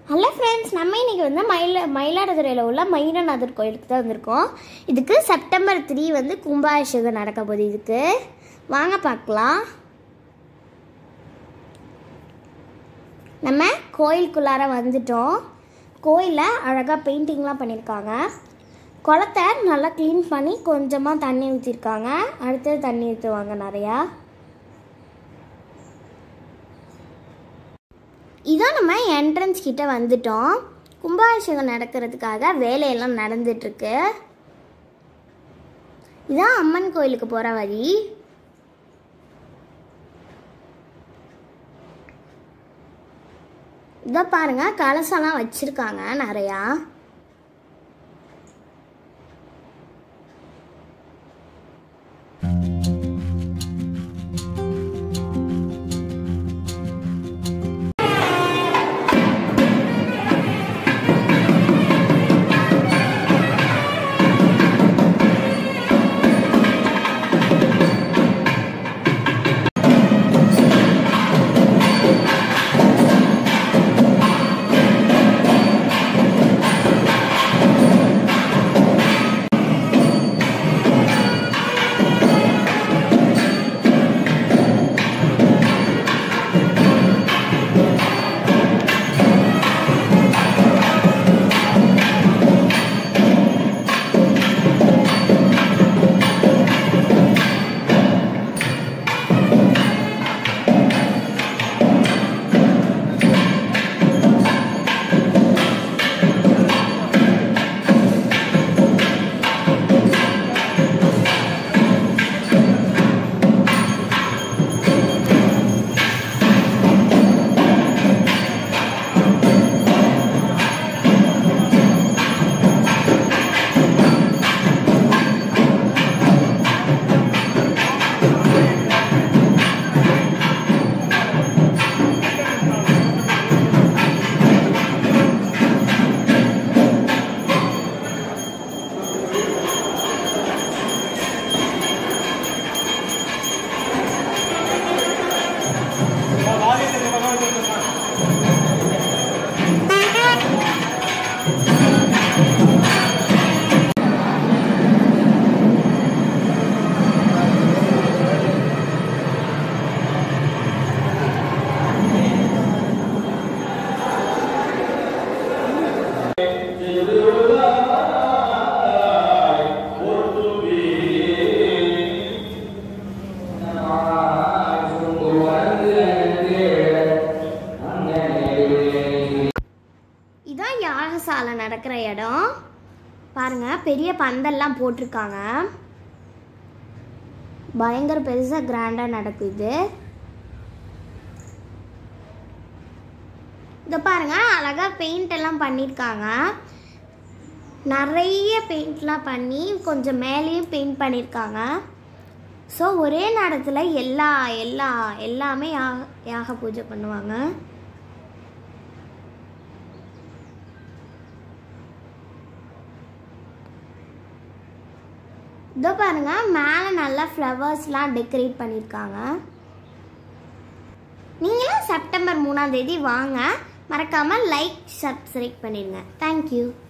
hello friends நம்ம இன்னைக்கு வந்து மயில மயிலாடுதுறையில் உள்ள மயிலநாதர் கோயிலுக்கு தான் வந்திருக்கோம் இதுக்கு செப்டம்பர் த்ரீ வந்து கும்பாபிஷேகம் நடக்க போகுது இதுக்கு வாங்க பார்க்கலாம் நம்ம கோயிலுக்குள்ளார வந்துட்டோம் கோயிலில் அழகாக பெயிண்டிங்லாம் பண்ணியிருக்காங்க குளத்தை நல்லா க்ளீன் பண்ணி கொஞ்சமாக தண்ணி ஊற்றிருக்காங்க அடுத்தது தண்ணி ஊற்றுவாங்க நிறையா இதோ நம்ம என்ட்ரன்ஸ் கிட்ட வந்துட்டோம் கும்பாபிஷேகம் நடக்கிறதுக்காக வேலையெல்லாம் நடந்துட்டுருக்கு இதான் அம்மன் கோயிலுக்கு போகிற வழி இதோ பாருங்க கலசம்லாம் வச்சிருக்காங்க நிறையா இதான் யாகசாலை நடக்கிற இடம் பாருங்க பெரிய பந்தல்லாம் போட்டிருக்காங்க பயங்கர பெருசாக கிராண்டாக நடக்குது இதை பாருங்க அழகாக பெயிண்ட் எல்லாம் பண்ணியிருக்காங்க நிறைய பெயிண்ட்லாம் பண்ணி கொஞ்சம் மேலேயும் பெயிண்ட் பண்ணியிருக்காங்க ஸோ ஒரே நேரத்தில் எல்லா எல்லா எல்லாமே யாக யாக பூஜை பண்ணுவாங்க இதோ பாருங்க மேலே நல்லா ஃப்ளவர்ஸ்லாம் டெக்கரேட் பண்ணியிருக்காங்க நீங்களும் செப்டம்பர் மூணாம் தேதி வாங்க மறக்காமல் லைக் சப்ஸ்கிரைப் பண்ணிடுங்க தேங்க்யூ